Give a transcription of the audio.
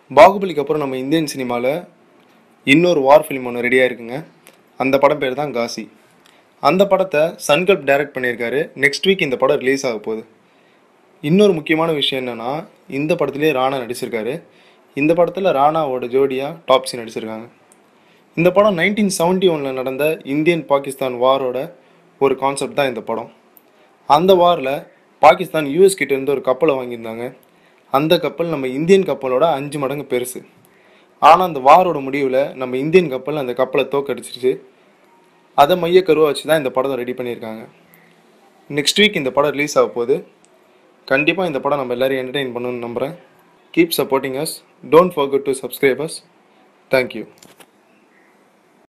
பாகுபலிக்கு அப்புறம் நம்ம இந்தியன் சினிமாவில் இன்னொரு வார் ஃபிலிம் ஒன்று ரெடியாக இருக்குங்க அந்த படம் பேர் தான் காசி அந்த படத்தை சன்கல்ப் டைரக்ட் பண்ணியிருக்காரு நெக்ஸ்ட் வீக் இந்த படம் ரிலீஸ் ஆக போகுது இன்னொரு முக்கியமான விஷயம் என்னென்னா இந்த படத்துலேயே ராணா நடிச்சிருக்காரு இந்த படத்தில் ராணாவோட ஜோடியாக டாப்ஸி நடிச்சிருக்காங்க இந்த படம் நைன்டீன் செவன்ட்டி ஒனில் நடந்த இந்தியன் பாகிஸ்தான் வாரோட ஒரு கான்செப்ட் தான் இந்த படம் அந்த வாரில் பாகிஸ்தான் யூஎஸ் கிட்ட இருந்து ஒரு கப்பலை வாங்கியிருந்தாங்க அந்த கப்பல் நம்ம இந்தியன் கப்பலோட அஞ்சு மடங்கு பெருசு ஆனால் அந்த வாரோட முடிவில் நம்ம இந்தியன் கப்பல் அந்த கப்பலை தோக்கடிச்சிருச்சு அதை மையக்கருவாக வச்சு தான் இந்த படத்தை ரெடி பண்ணியிருக்காங்க நெக்ஸ்ட் வீக் இந்த படம் ரிலீஸ் ஆக போகுது கண்டிப்பாக இந்த படம் நம்ம எல்லாரையும் என்டர்டெயின் பண்ணணும்னு நம்புகிறேன் keep supporting us don't forget to subscribe us thank you